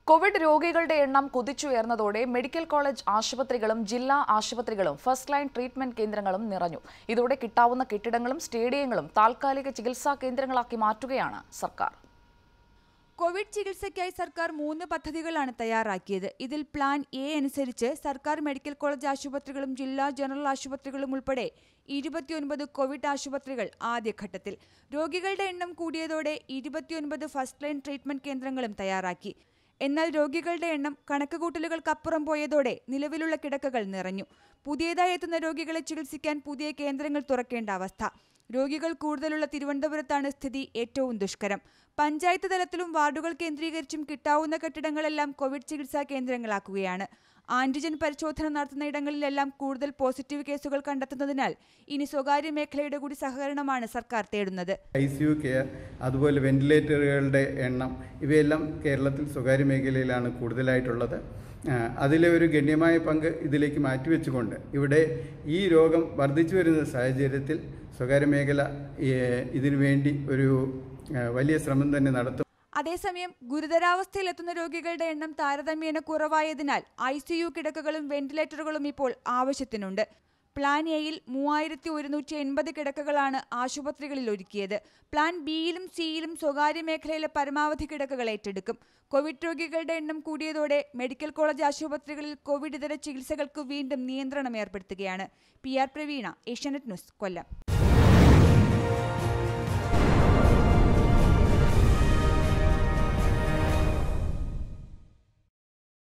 Covid രോഗികളുടെ എണ്ണം കുതിച്ചുയർന്നതോടെ medical college ആശുപത്രികളും ജില്ലാ ആശുപത്രികളും ഫസ്റ്റ് ലൈൻ ട്രീറ്റ്മെന്റ് കേന്ദ്രങ്ങളും നിറഞ്ഞു ഇതോടെ കിട്ടാവുന്ന കെട്ടിടങ്ങളും സ്റ്റേഡിയങ്ങളും താൽക്കാലിക ചികിത്സാ കേന്ദ്രങ്ങളാക്കി മാറ്റുകയാണ് സർക്കാർ കോവിഡ് ചികിത്സയ്ക്കായി സർക്കാർ മൂന്ന് പദ്ധതികളാണ് തയ്യാറാക്കിയത് ഇതിൽ പ്ലാൻ എ അനുസരിച്ച് സർക്കാർ മെഡിക്കൽ കോളേജ് ആശുപത്രികളും ജില്ലാ ജനറൽ ആശുപത്രികളും ഉൾപ്പെടെ ഇരുപത്തിയൊൻപത് കോവിഡ് ആശുപത്രികൾ ആദ്യഘട്ടത്തിൽ രോഗികളുടെ എണ്ണം കൂടിയതോടെ ഇരുപത്തിയൊൻപത് ഫസ്റ്റ് ലൈൻ ട്രീറ്റ്മെന്റ് കേന്ദ്രങ്ങളും തയ്യാറാക്കി എന്നാൽ രോഗികളുടെ എണ്ണം കണക്കുകൂട്ടലുകൾക്കപ്പുറം പോയതോടെ നിലവിലുള്ള കിടക്കകൾ നിറഞ്ഞു പുതിയതായി എത്തുന്ന രോഗികളെ ചികിത്സിക്കാൻ പുതിയ കേന്ദ്രങ്ങൾ തുറക്കേണ്ട അവസ്ഥ രോഗികൾ കൂടുതലുള്ള തിരുവനന്തപുരത്താണ് സ്ഥിതി ഏറ്റവും ദുഷ്കരം പഞ്ചായത്ത് തലത്തിലും വാർഡുകൾ കേന്ദ്രീകരിച്ചും കിട്ടാവുന്ന കെട്ടിടങ്ങളെല്ലാം കോവിഡ് ചികിത്സാ കേന്ദ്രങ്ങളാക്കുകയാണ് ആന്റിജൻ പരിശോധന നടത്തുന്ന ഇടങ്ങളിലെല്ലാം കൂടുതൽ പോസിറ്റീവ് കേസുകൾ കണ്ടെത്തുന്നതിനാൽ ഇനി സ്വകാര്യ മേഖലയുടെ കൂടി സഹകരണമാണ് സർക്കാർ തേടുന്നത് ഐ സി യു കെയർ അതുപോലെ വെന്റിലേറ്ററുകളുടെ എണ്ണം ഇവയെല്ലാം കേരളത്തിൽ സ്വകാര്യ മേഖലയിലാണ് കൂടുതലായിട്ടുള്ളത് ആ, അതിലെ ഒരു ഗണ്യമായ പങ്ക് ഇതിലേക്ക് മാറ്റിവെച്ചുകൊണ്ട് ഇവിടെ ഈ രോഗം വർദ്ധിച്ചു വരുന്ന സാഹചര്യത്തിൽ സ്വകാര്യ മേഖല ഏ, ഇതിനു വേണ്ടി ഒരു ആ, വലിയ ശ്രമം തന്നെ നടത്തും അതേസമയം ഗുരുതരാവസ്ഥയിലെത്തുന്ന രോഗികളുടെ എണ്ണം താരതമ്യേന കുറവായതിനാൽ ഐ സി യു കിടക്കകളും വെന്റിലേറ്ററുകളും ഇപ്പോൾ ആവശ്യത്തിനുണ്ട് പ്ലാൻ എയിൽ മൂവായിരത്തി ഒരുന്നൂറ്റി എൺപത് കിടക്കകളാണ് ആശുപത്രികളിൽ ഒരുക്കിയത് പ്ലാൻ ബിയിലും സിയിലും സ്വകാര്യ മേഖലയിലെ പരമാവധി കിടക്കകൾ ഏറ്റെടുക്കും കോവിഡ് രോഗികളുടെ എണ്ണം കൂടിയതോടെ മെഡിക്കൽ കോളേജ് ആശുപത്രികളിൽ കോവിഡ് ഇതര ചികിത്സകൾക്ക് വീണ്ടും നിയന്ത്രണം ഏർപ്പെടുത്തുകയാണ് P R Praveena Asianet news കൊല്ലം